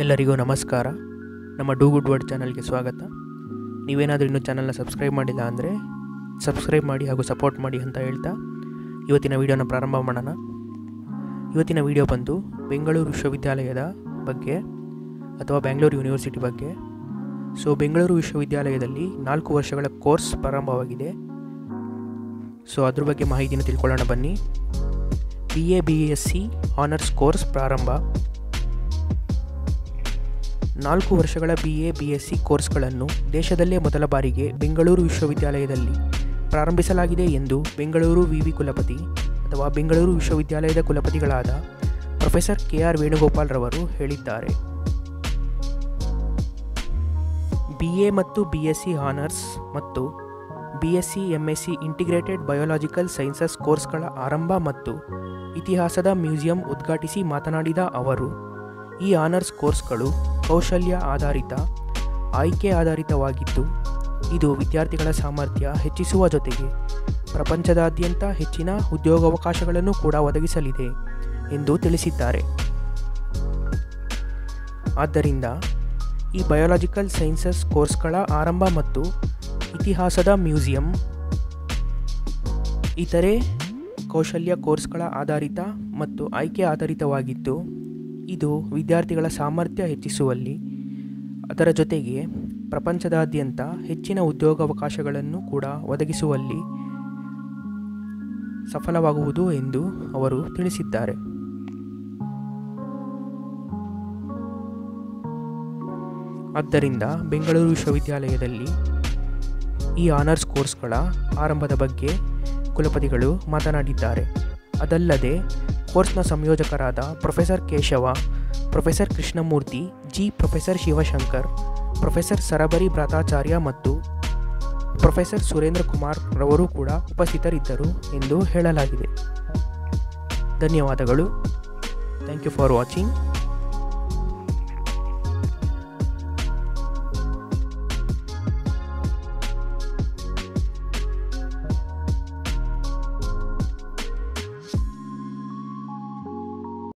ಎಲ್ಲರಿಗೂ ನಮಸ್ಕಾರ ನಮ್ಮ ಡೂ ಗುಡ್ ವರ್ಡ್ ಚಾನಲ್ಗೆ ಸ್ವಾಗತ ನೀವೇನಾದರೂ ಇನ್ನೂ ಚಾನಲ್ನ ಸಬ್ಸ್ಕ್ರೈಬ್ ಮಾಡಿಲ್ಲ ಅಂದರೆ ಸಬ್ಸ್ಕ್ರೈಬ್ ಮಾಡಿ ಹಾಗೂ ಸಪೋರ್ಟ್ ಮಾಡಿ ಅಂತ ಹೇಳ್ತಾ ಇವತ್ತಿನ ವಿಡಿಯೋನ ಪ್ರಾರಂಭ ಮಾಡೋಣ ಇವತ್ತಿನ ವಿಡಿಯೋ ಬಂದು ಬೆಂಗಳೂರು ವಿಶ್ವವಿದ್ಯಾಲಯದ ಬಗ್ಗೆ ಅಥವಾ ಬೆಂಗಳೂರು ಯೂನಿವರ್ಸಿಟಿ ಬಗ್ಗೆ ಸೊ ಬೆಂಗಳೂರು ವಿಶ್ವವಿದ್ಯಾಲಯದಲ್ಲಿ ನಾಲ್ಕು ವರ್ಷಗಳ ಕೋರ್ಸ್ ಪ್ರಾರಂಭವಾಗಿದೆ ಸೊ ಅದ್ರ ಬಗ್ಗೆ ಮಾಹಿತಿನ ತಿಳ್ಕೊಳ್ಳೋಣ ಬನ್ನಿ B A B S C honours course ಪ್ರಾರಂಭ ನಾಲ್ಕು ವರ್ಷಗಳ B A B S C ಕೋರ್ಸ್ಗಳನ್ನು ದೇಶದಲ್ಲೇ ಮೊದಲ ಬಾರಿಗೆ ಬೆಂಗಳೂರು ವಿಶ್ವವಿದ್ಯಾಲಯದಲ್ಲಿ ಪ್ರಾರಂಭಿಸಲಾಗಿದೆ ಎಂದು ಬೆಂಗಳೂರು ವಿ ವಿ ಕುಲಪತಿ ಅಥವಾ ಬೆಂಗಳೂರು ವಿಶ್ವವಿದ್ಯಾಲಯದ ಕುಲಪತಿಗಳಾದ ಪ್ರೊಫೆಸರ್ ಕೆ ಆರ್ ವೇಣುಗೋಪಾಲ್ ರವರು ಹೇಳಿದ್ದಾರೆ ಬಿ ಎ ಮತ್ತು ಬಿ ಎಸ್ ಸಿ ಆನರ್ಸ್ ಮತ್ತು B S C M S C integrated biological sciences ಕೋರ್ಸ್ಗಳ ಆರಂಭ ಮತ್ತು ಇತಿಹಾಸದ ಮ್ಯೂಸಿಯಂ ಉದ್ಘಾಟಿಸಿ ಮಾತನಾಡಿದ ಅವರು ಈ ಆನರ್ಸ್ ಕೋರ್ಸ್ಗಳು ಕೌಶಲ್ಯ ಆಧಾರಿತ ಆಯ್ಕೆ ಆಧಾರಿತವಾಗಿದ್ದು ಇದು ವಿದ್ಯಾರ್ಥಿಗಳ ಸಾಮರ್ಥ್ಯ ಹೆಚ್ಚಿಸುವ ಜೊತೆಗೆ ಪ್ರಪಂಚದಾದ್ಯಂತ ಹೆಚ್ಚಿನ ಉದ್ಯೋಗಾವಕಾಶಗಳನ್ನು ಕೂಡ ಒದಗಿಸಲಿದೆ ಎಂದು ತಿಳಿಸಿದ್ದಾರೆ ಆದ್ದರಿಂದ ಈ ಬಯೋಲಾಜಿಕಲ್ ಸೈನ್ಸಸ್ ಕೋರ್ಸ್ಗಳ ಆರಂಭ ಮತ್ತು ಇತಿಹಾಸದ ಮ್ಯೂಸಿಯಂ ಇತರೆ ಕೌಶಲ್ಯ ಕೋರ್ಸ್ಗಳ ಆಧಾರಿತ ಮತ್ತು ಆಯ್ಕೆ ಆಧಾರಿತವಾಗಿದ್ದು ಇದು ವಿದ್ಯಾರ್ಥಿಗಳ ಸಾಮರ್ಥ್ಯ ಹೆಚ್ಚಿಸುವಲ್ಲಿ ಅದರ ಜೊತೆಗೆ ಪ್ರಪಂಚದಾದ್ಯಂತ ಹೆಚ್ಚಿನ ಉದ್ಯೋಗಾವಕಾಶಗಳನ್ನು ಕೂಡ ಒದಗಿಸುವಲ್ಲಿ ಸಫಲವಾಗುವುದು ಎಂದು ಅವರು ತಿಳಿಸಿದ್ದಾರೆ ಆದ್ದರಿಂದ ಬೆಂಗಳೂರು ವಿಶ್ವವಿದ್ಯಾಲಯದಲ್ಲಿ ಈ ಆನರ್ಸ್ ಕೋರ್ಸ್ಗಳ ಆರಂಭದ ಬಗ್ಗೆ ಕುಲಪತಿಗಳು ಮಾತನಾಡಿದ್ದಾರೆ ಅದಲ್ಲದೆ ಕೋರ್ಸ್ನ ಸಂಯೋಜಕರಾದ professor Keshava professor Krishnamurthy G professor Shivashankar professor Sarbari Bhattacharya ಮತ್ತು ಪ್ರೊಫೆಸರ್ ಸುರೇಂದ್ರ ಕುಮಾರ್ ರವರು ಕೂಡ ಉಪಸ್ಥಿತರಿದ್ದರು ಎಂದು ಹೇಳಲಾಗಿದೆ ಧನ್ಯವಾದಗಳು ಥ್ಯಾಂಕ್ ಯು ಫಾರ್ ವಾಚಿಂಗ್